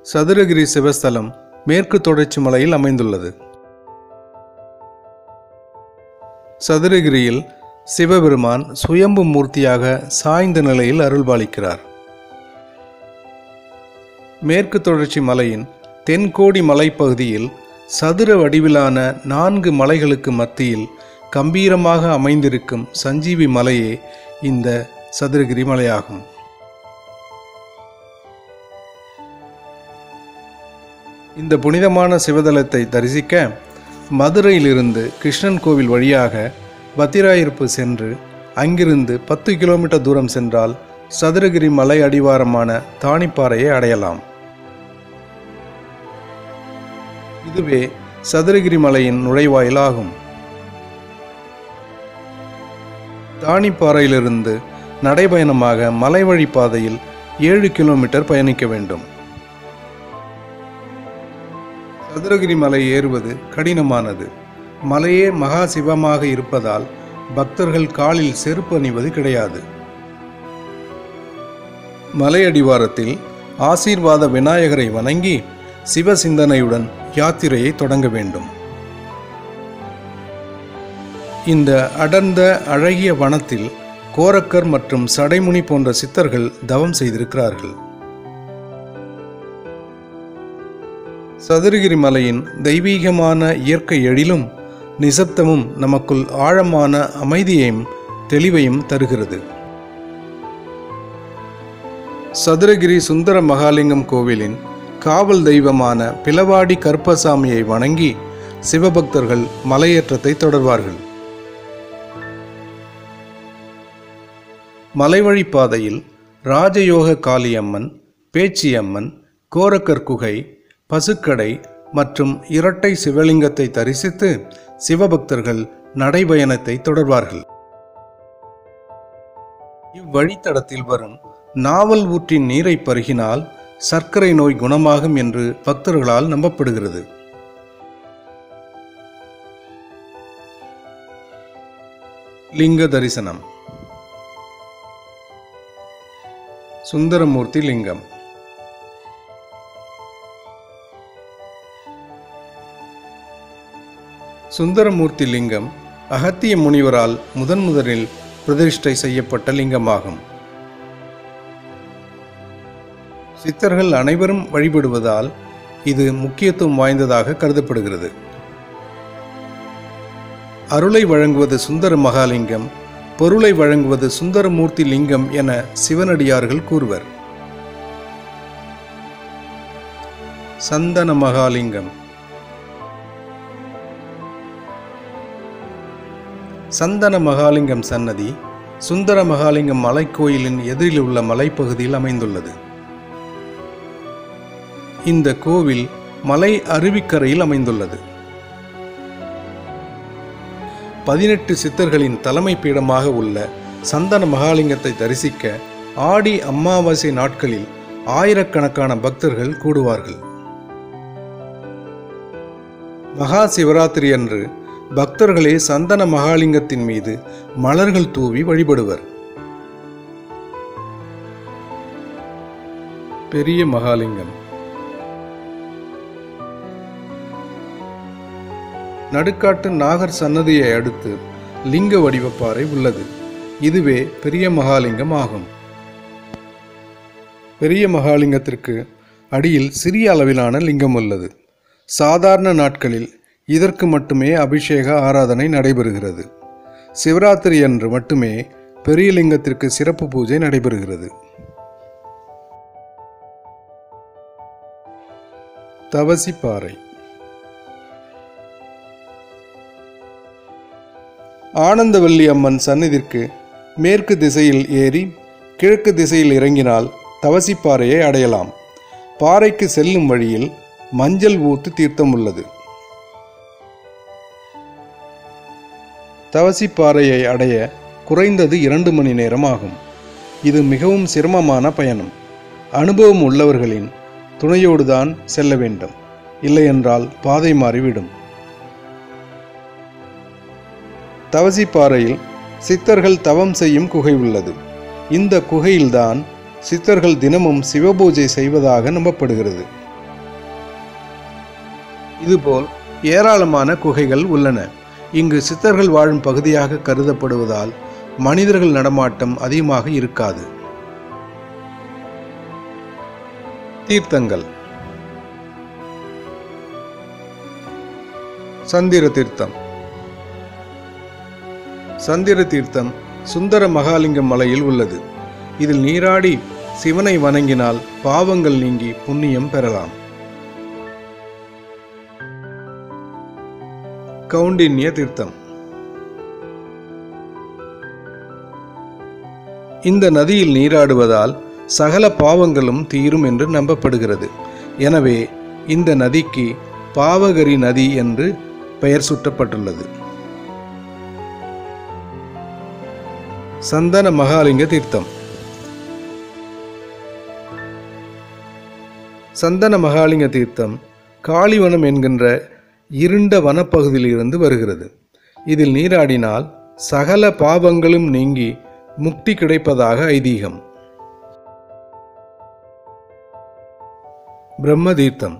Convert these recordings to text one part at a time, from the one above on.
சதுரகிரி சிவஸ்தலம் மேற்கு தொடர்ச்சி மலையில் அமைந்துள்ளது சதுரகிரியில் சிவபெருமான் சுயம்பு மூர்த்தியாக சாய்ந்த நிலையில் அருள்பாலிக்கிறார் மேற்கு தொடர்ச்சி மலையின் தென்கோடி மலைப்பகுதியில் சதுர வடிவிலான நான்கு மலைகளுக்கு மத்தியில் கம்பீரமாக அமைந்திருக்கும் சஞ்சீவி மலையே இந்த சதுரகிரி மலையாகும் இந்த புனிதமான சிவதலத்தை தரிசிக்க மதுரையிலிருந்து கிருஷ்ணன் கோவில் வழியாக பத்திராயிருப்பு சென்று அங்கிருந்து பத்து கிலோமீட்டர் தூரம் சென்றால் சதுரகிரி மலை அடிவாரமான தானிப்பாறையை அடையலாம் இதுவே சதுரகிரி மலையின் நுழைவாயில் ஆகும் தானிப்பாறையிலிருந்து நடைபயணமாக மலைவழி பாதையில் ஏழு கிலோமீட்டர் பயணிக்க வேண்டும் சதுரகிரி மலை ஏறுவது கடினமானது மலையே மகா சிவமாக இருப்பதால் பக்தர்கள் காலில் செருப்பு அணிவது கிடையாது மலை அடிவாரத்தில் ஆசீர்வாத விநாயகரை வணங்கி சிவ சிந்தனையுடன் யாத்திரையை தொடங்க வேண்டும் இந்த அடர்ந்த அழகிய வனத்தில் கோரக்கர் மற்றும் சடைமுனி போன்ற சித்தர்கள் தவம் செய்திருக்கிறார்கள் சதுரகிரி மலையின் தெய்வீகமான இயற்கை எழிலும் நிசப்தமும் நமக்குள் ஆழமான அமைதியையும் தெளிவையும் தருகிறது சதுரகிரி சுந்தர மகாலிங்கம் கோவிலின் காவல் தெய்வமான பிளவாடி கருப்பசாமியை வணங்கி சிவபக்தர்கள் மலையேற்றத்தை தொடர்வார்கள் மலைவழி பாதையில் ராஜயோக காளியம்மன் பேச்சியம்மன் கோரக்கர் குகை பசுக்கடை மற்றும் இரட்டை சிவலிங்கத்தை தரிசித்து சிவபக்தர்கள் நடைபயணத்தை தொடர்வார்கள் இவ்வழித்தடத்தில் வரும் நாவல் ஊற்றின் நீரை பருகினால் சர்க்கரை நோய் குணமாகும் என்று பக்தர்களால் நம்பப்படுகிறது லிங்க தரிசனம் சுந்தரமூர்த்தி லிங்கம் சுந்தரமூர்த்தி லிங்கம் அகத்திய முனிவரால் முதன் முதலில் பிரதிஷ்டை செய்யப்பட்ட லிங்கமாகும் சித்தர்கள் அனைவரும் வழிபடுவதால் இது முக்கியத்துவம் வாய்ந்ததாக கருதப்படுகிறது அருளை வழங்குவது சுந்தர மகாலிங்கம் பொருளை வழங்குவது சுந்தரமூர்த்தி லிங்கம் என சிவனடியார்கள் கூறுவர் சந்தன மகாலிங்கம் சந்தன மகாலிங்கம் சன்னதி சுந்தர மகாலிங்கம் மலைக்கோயிலின் எதிரில் உள்ள மலைப்பகுதியில் அமைந்துள்ளது இந்த கோவில் மலை அருவிக்கரையில் அமைந்துள்ளது பதினெட்டு சித்தர்களின் தலைமை பீடமாக உள்ள சந்தன மகாலிங்கத்தை தரிசிக்க ஆடி அமாவாசை நாட்களில் ஆயிரக்கணக்கான பக்தர்கள் கூடுவார்கள் மகா சிவராத்திரி அன்று பக்தர்களே சந்தன மகாலிங்கத்தின் மீது மலர்கள் தூவி வழிபடுவர் பெரிய மகாலிங்கம் நடுக்காட்டு நாகர் சன்னதியை அடுத்து லிங்க வடிவப்பாறை உள்ளது இதுவே பெரிய மகாலிங்கம் ஆகும் பெரிய மகாலிங்கத்திற்கு அடியில் சிறிய அளவிலான லிங்கம் உள்ளது சாதாரண நாட்களில் இதற்கு மட்டுமே அபிஷேக ஆராதனை நடைபெறுகிறது சிவராத்திரி அன்று மட்டுமே பெரிய லிங்கத்திற்கு சிறப்பு பூஜை நடைபெறுகிறது தவசிப்பாறை ஆனந்தவல்லி அம்மன் சந்நிதிற்கு மேற்கு திசையில் ஏறி கிழக்கு திசையில் இறங்கினால் தவசிப்பாறையை அடையலாம் பாறைக்கு செல்லும் வழியில் மஞ்சள் ஊத்து தீர்த்தம் உள்ளது தவசிப்பாறையை அடைய குறைந்தது இரண்டு மணி நேரம் ஆகும் இது மிகவும் சிரமமான பயணம் அனுபவம் உள்ளவர்களின் துணையோடுதான் செல்ல வேண்டும் இல்லையென்றால் பாதை மாறிவிடும் தவசிப்பாறையில் சித்தர்கள் தவம் செய்யும் குகை உள்ளது இந்த குகையில்தான் சித்தர்கள் தினமும் சிவபூஜை செய்வதாக நம்பப்படுகிறது இதுபோல் ஏராளமான குகைகள் உள்ளன இங்கு சித்தர்கள் வாழும் பகுதியாக கருதப்படுவதால் மனிதர்கள் நடமாட்டம் அதிகமாக இருக்காது தீர்த்தங்கள் சந்திர தீர்த்தம் சந்திர தீர்த்தம் சுந்தர மகாலிங்கம் மலையில் உள்ளது இதில் நீராடி சிவனை வணங்கினால் பாவங்கள் நீங்கி புண்ணியம் பெறலாம் கவுண்டின்ய தீர்த்தம் இந்த நதியில் நீராடுவதால் சகல பாவங்களும் தீரும் என்று நம்பப்படுகிறது எனவே இந்த நதிக்கு பாவகரி நதி என்று பெயர் சூட்டப்பட்டுள்ளது சந்தன மகாலிங்க தீர்த்தம் சந்தன மகாலிங்க தீர்த்தம் காளிவனம் என்கின்ற இருண்ட வனப்பகுதியிலிருந்து வருகிறது இதில் நீராடினால் சகல பாவங்களும் நீங்கி முக்தி கிடைப்பதாக ஐதீகம் பிரம்ம தீர்த்தம்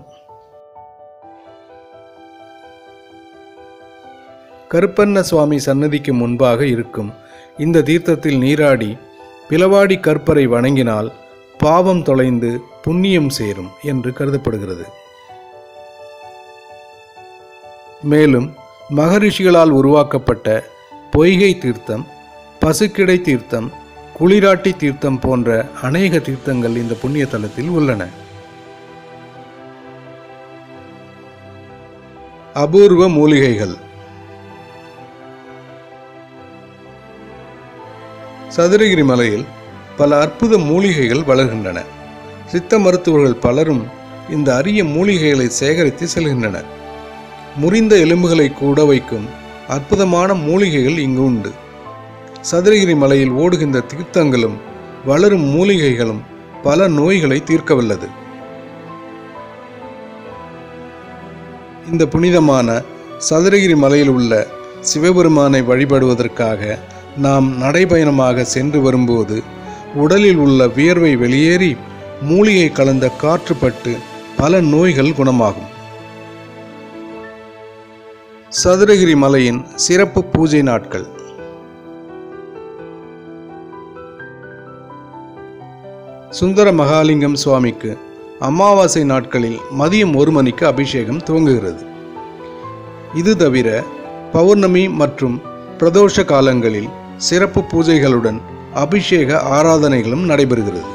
கருப்பண்ண சுவாமி சன்னதிக்கு முன்பாக இருக்கும் இந்த தீர்த்தத்தில் நீராடி பிளவாடி கற்பரை வணங்கினால் பாவம் தொலைந்து புண்ணியம் சேரும் என்று கருதப்படுகிறது மேலும் மகரிஷிகளால் உருவாக்கப்பட்ட பொய்கை தீர்த்தம் பசுக்கிடை தீர்த்தம் குளிராட்டி தீர்த்தம் போன்ற அநேக தீர்த்தங்கள் இந்த புண்ணிய தலத்தில் உள்ளன அபூர்வ மூலிகைகள் சதுரகிரி மலையில் பல அற்புத மூலிகைகள் வளர்கின்றன சித்த மருத்துவர்கள் பலரும் இந்த அரிய மூலிகைகளை சேகரித்து செல்கின்றனர் முறிந்த எலும்புகளை கூட வைக்கும் அற்புதமான மூலிகைகள் இங்கு உண்டு சதுரகிரி மலையில் ஓடுகின்ற தீர்த்தங்களும் வளரும் மூலிகைகளும் பல நோய்களை தீர்க்க வல்லது இந்த புனிதமான சதுரகிரி மலையில் உள்ள சிவபெருமானை வழிபடுவதற்காக நாம் நடைபயணமாக சென்று வரும்போது உடலில் உள்ள வியர்வை வெளியேறி மூலிகை கலந்த காற்றுப்பட்டு பல நோய்கள் குணமாகும் சதுரகிரி மலையின் சிறப்பு பூஜை நாட்கள் சுந்தர மகாலிங்கம் சுவாமிக்கு அமாவாசை நாட்களில் மதியம் ஒரு மணிக்கு அபிஷேகம் துவங்குகிறது இது தவிர பௌர்ணமி மற்றும் பிரதோஷ காலங்களில் சிறப்பு பூஜைகளுடன் அபிஷேக ஆராதனைகளும் நடைபெறுகிறது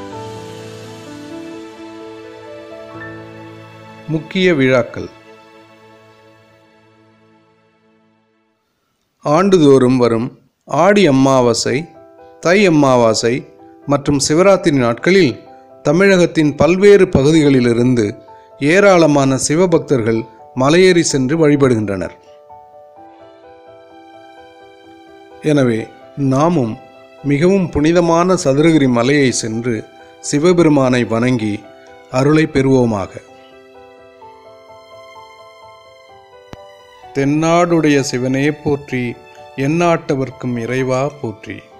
முக்கிய விழாக்கள் ஆண்டுதோறும் வரும் ஆடி அமாவாசை தை அமாவாசை மற்றும் சிவராத்திரி நாட்களில் தமிழகத்தின் பல்வேறு பகுதிகளிலிருந்து ஏராளமான சிவபக்தர்கள் மலையேறி சென்று வழிபடுகின்றனர் எனவே நாமும் மிகவும் புனிதமான சதுரகிரி மலையை சென்று சிவபெருமானை வணங்கி அருளை பெறுவோமாக தென்னாடுடைய சிவனே போற்றி எந்நாட்டவர்க்கும் இறைவா போற்றி